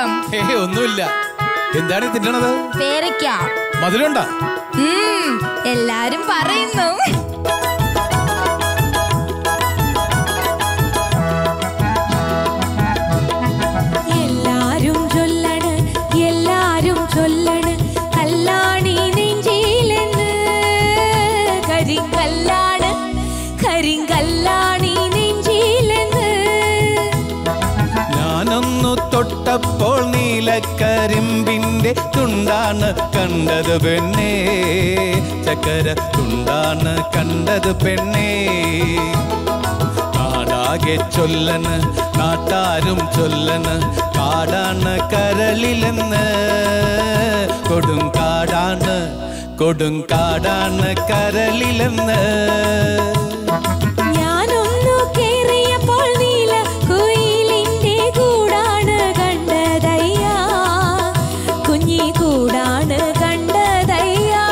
ശബ്ദം ഏ ഒന്നുമില്ല എന്താണ് ഈ തിന്നണത് പേരയ്ക്ക മധുരമുണ്ടാ ഉം, എല്ലാരും പറയുന്നു എല്ലാരും ചൊല്ലണ് എല്ലാരും ചൊല്ലണ് കല്ലാണി നെഞ്ചിലെന്ന് കരിങ്കല്ലാണ് കരിങ്കല്ലാണി നെഞ്ചിലെന്ന് ഞാനൊന്നു തൊട്ടപ്പോൾ നീലക്കരിമ്പിന്റെ തുണ്ടാണ് കണ്ടത് പെണ്ണേ ചക്കര തുണ്ടാണ് കണ്ടത് പെണ്ണേ നാടാകെ ചൊല്ലന് നാട്ടാരും ചൊല്ലന് കാടാണ് കരളിലെന്ന് കൊടും കാടാണ് കൊടും കാടാണ് കരളിലെന്ന് ഞാനൊന്നു കേറിയപ്പോൾ നീല കുയിലിന്റെ കൂടാണ് കണ്ടതയ്യാ കുഞ്ഞി കൂടാണ് കണ്ടതയ്യാ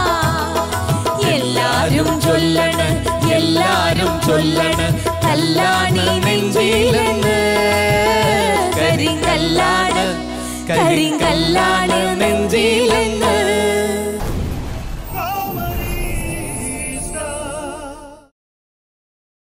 എല്ലാരും ചൊല്ലണ് എല്ലാരും ചൊല്ലണ് കല്ലാണി നെഞ്ചിലെന്ന് കരിങ്കല്ലാണ് കരിങ്കല്ലാണ് നെഞ്ചിൽ